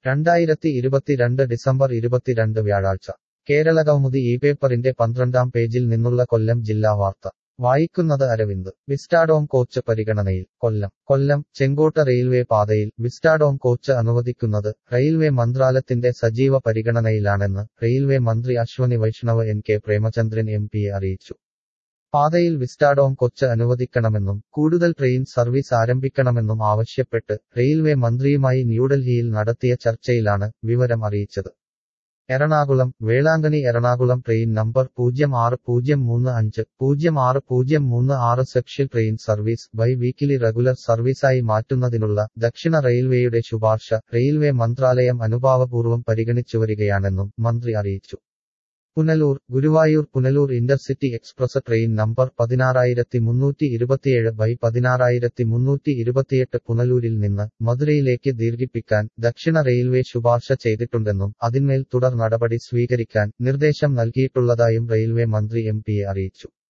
രണ്ടായിരത്തി ഇരുപത്തിരണ്ട് ഡിസംബർ ഇരുപത്തിരണ്ട് വ്യാഴാഴ്ച കേരള കൗമുദി ഈ പേപ്പറിന്റെ പന്ത്രണ്ടാം പേജിൽ നിന്നുള്ള കൊല്ലം ജില്ലാ വാർത്ത വായിക്കുന്നത് അരവിന്ദ് വിസ്റ്റാഡോം കോച്ച് പരിഗണനയിൽ കൊല്ലം കൊല്ലം ചെങ്കോട്ട റെയിൽവേ പാതയിൽ വിസ്റ്റാഡോം കോച്ച് അനുവദിക്കുന്നത് റെയിൽവേ മന്ത്രാലയത്തിന്റെ സജീവ പരിഗണനയിലാണെന്ന് റെയിൽവേ മന്ത്രി Ashwini Vaishnaw N K Premachandran M പിയെ അറിയിച്ചു പാതയിൽ വിസ്റ്റാഡോം കൊച്ച് അനുവദിക്കണമെന്നും കൂടുതൽ ട്രെയിൻ സർവീസ് ആരംഭിക്കണമെന്നും ആവശ്യപ്പെട്ട് റെയിൽവേ മന്ത്രിയുമായി ന്യൂഡൽഹിയിൽ നടത്തിയ ചർച്ചയിലാണ് വിവരം അറിയിച്ചത് എറണാകുളം വേളാങ്കണി എറണാകുളം ട്രെയിൻ നമ്പർ പൂജ്യം ആറ് പൂജ്യം മൂന്ന് അഞ്ച് പൂജ്യം ആറ് പൂജ്യം മൂന്ന് ആറ് special train service bi weekly regular സർവീസായി മാറ്റുന്നതിനുള്ള ദക്ഷിണ റെയിൽവേയുടെ ശുപാർശ റെയിൽവേ മന്ത്രാലയം അനുഭാവപൂർവ്വം പരിഗണിച്ചുവരികയാണെന്നും മന്ത്രി അറിയിച്ചു Punalur Guruvayur Punalur intercity express train number പതിനാറായിരത്തി മുന്നൂറ്റി ഇരുപത്തിയേഴ് ബൈ പതിനാറായിരത്തി മുന്നൂറ്റി ഇരുപത്തിയെട്ട് പുനലൂരിൽ നിന്ന് മധുരയിലേക്ക് ദീർഘിപ്പിക്കാൻ ദക്ഷിണ റെയിൽവേ ശുപാർശ ചെയ്തിട്ടുണ്ടെന്നും അതിന്മേൽ തുടർ നടപടി സ്വീകരിക്കാൻ നിർദ്ദേശം നൽകിയിട്ടുള്ളതായും റെയിൽവേ മന്ത്രി എം പിയെ അറിയിച്ചു